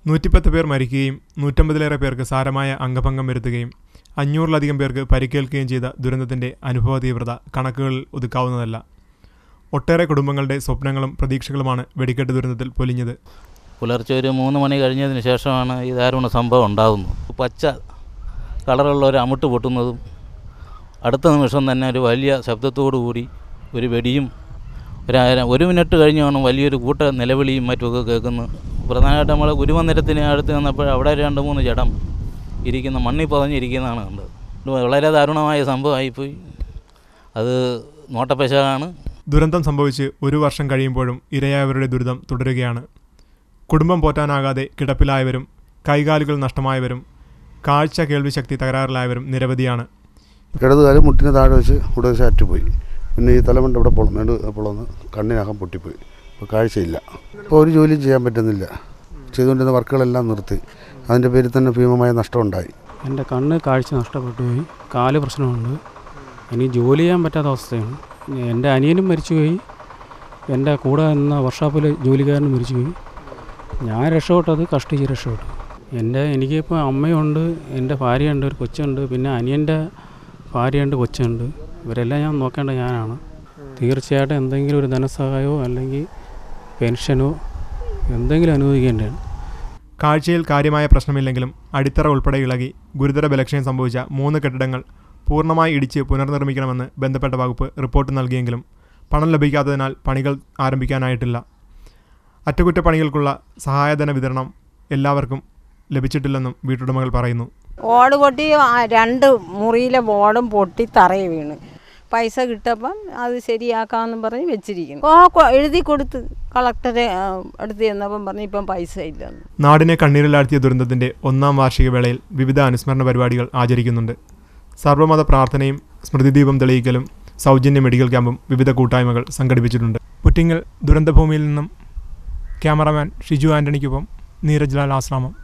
നൂറ്റിപ്പത്ത് പേർ മരിക്കുകയും നൂറ്റമ്പതിലേറെ പേർക്ക് സാരമായ അംഗഭംഗം വരുത്തുകയും അഞ്ഞൂറിലധികം പേർക്ക് പരിക്കേൽക്കുകയും ചെയ്ത ദുരന്തത്തിൻ്റെ അനുഭവ തീവ്രത കണക്കുകളിൽ ഒതുക്കാവുന്നതല്ല ഒട്ടേറെ കുടുംബങ്ങളുടെ സ്വപ്നങ്ങളും പ്രതീക്ഷകളുമാണ് വെടിക്കെട്ട് ദുരന്തത്തിൽ പൊലിഞ്ഞത് പുലർച്ചെ ഒരു മൂന്ന് മണി കഴിഞ്ഞതിന് ശേഷമാണ് ഈ ദാരുണ സംഭവം ഉണ്ടാകുന്നത് പച്ച കളറുള്ള ഒരു അമിട്ട് പൊട്ടുന്നതും അടുത്ത നിമിഷം തന്നെ ഒരു വലിയ ശബ്ദത്തോടു കൂടി ഒരു വെടിയും ഒരു അര- ഒരു മിനിറ്റ് കഴിഞ്ഞാണ് വലിയൊരു കൂട്ട നിലവിളിയും മറ്റുമൊക്കെ കേൾക്കുന്നത് പ്രധാനമായിട്ട് നമ്മൾ ഗുരുമന്ദിരത്തിന് അടുത്ത് നിന്നപ്പോൾ അവിടെ രണ്ട് മൂന്ന് ജഡം ഇരിക്കുന്ന മണ്ണിൽ പതഞ്ഞിരിക്കുന്നതാണ് കണ്ടത് ഇത് വളരെ ദാരുണമായ സംഭവമായിപ്പോയി അത് നോട്ടപ്പശകാണ് ദുരന്തം സംഭവിച്ച് ഒരു വർഷം കഴിയുമ്പോഴും ഇരയായവരുടെ ദുരിതം തുടരുകയാണ് കുടുംബം പോറ്റാനാകാതെ കിടപ്പിലായവരും കൈകാലുകൾ നഷ്ടമായവരും കാഴ്ച കേൾവി ശക്തി തകരാറിലായവരും നിരവധിയാണ് ഇടതുകാലം മുട്ടിന് താഴെ വെച്ച് ഇവിടെ വെച്ച് അറ്റുപോയി പിന്നെ ഈ തലമണ്ട ഇവിടെ പൊള നെടു പൊളന്ന് കണ്ണിനകം പൊട്ടിപ്പോയി ഇപ്പോൾ കാഴ്ചയില്ല ഇപ്പോൾ ഒരു ജോലിയും ചെയ്യാൻ പറ്റുന്നില്ല ചെയ്തുകൊണ്ടിരുന്ന വർക്കുകളെല്ലാം നിർത്തി അതിൻ്റെ പേരിൽ തന്നെ ഭീമമായ നഷ്ടമുണ്ടായി എൻ്റെ കണ്ണ് കാഴ്ച നഷ്ടപ്പെട്ടു പോയി കാല് പ്രശ്നമുണ്ട് ഇനി ജോലി ചെയ്യാൻ പറ്റാത്ത അവസ്ഥയാണ് എൻ്റെ അനിയനും മരിച്ചുപോയി എൻ്റെ കൂടെ നിന്ന വർഷാപ്പിൽ ജോലിക്കാരനും മരിച്ചുപോയി ഞാൻ രക്ഷപ്പെട്ടത് കഷ്ടിച്ച് രക്ഷപ്പെട്ടു എൻ്റെ എനിക്കിപ്പോൾ അമ്മയുണ്ട് എൻ്റെ ഭാര്യയുണ്ട് ഒരു കൊച്ചുണ്ട് പിന്നെ അനിയൻ്റെ ഭാര്യയുണ്ട് കൊച്ചുണ്ട് ഇവരെല്ലാം ഞാൻ നോക്കേണ്ട ഞാനാണ് തീർച്ചയായിട്ടും എന്തെങ്കിലും ഒരു ധനസഹായമോ അല്ലെങ്കിൽ പെൻഷനോ എന്തെങ്കിലും അനുവദിക്കേണ്ടതാണ് കാഴ്ചയിൽ കാര്യമായ പ്രശ്നമില്ലെങ്കിലും അടിത്തറ ഉൾപ്പെടെ ഇളകി ഗുരുതര ബലക്ഷയം സംഭവിച്ച മൂന്ന് കെട്ടിടങ്ങൾ പൂർണ്ണമായി ഇടിച്ച് പുനർനിർമ്മിക്കണമെന്ന് ബന്ധപ്പെട്ട വകുപ്പ് റിപ്പോർട്ട് നൽകിയെങ്കിലും പണം ലഭിക്കാത്തതിനാൽ പണികൾ ആരംഭിക്കാനായിട്ടില്ല അറ്റകുറ്റപ്പണികൾക്കുള്ള സഹായധന വിതരണം എല്ലാവർക്കും ലഭിച്ചിട്ടില്ലെന്നും വീട്ടുടമകൾ പറയുന്നു ഓട് പൊട്ടി ആ രണ്ട് മുറിയിലെ ബോർഡും പൊട്ടി തറയെ വീണ് പൈസ കിട്ടപ്പം അത് ശരിയാക്കാമെന്നും പറഞ്ഞ് വെച്ചിരിക്കുന്നു ഓ കൊ- എഴുതി കൊടുത്ത് കളക്ടറെ ആ, അടുത്ത് ചെന്നപ്പം പറഞ്ഞ് ഇപ്പം പൈസ ഇല്ലെന്ന് നാടിനെ കണ്ണീരിലാഴ്ത്തിയ ദുരന്തത്തിന്റെ ഒന്നാം വാർഷിക വേളയിൽ വിവിധ അനുസ്മരണ പരിപാടികൾ ആചരിക്കുന്നുണ്ട് സർവ്വമത പ്രാർത്ഥനയും സ്മൃതിദീപം തെളിയിക്കലും സൗജന്യ മെഡിക്കൽ ക്യാമ്പും വിവിധ കൂട്ടായ്മകൾ സംഘടിപ്പിച്ചിട്ടുണ്ട് പുറ്റിങ്ങൽ ദുരന്തഭൂമിയിൽ നിന്നും ക്യാമറാമാൻ ഷിജു ആന്റണിക്കൊപ്പം നീരജ് ലാൽ ആശ്രാമം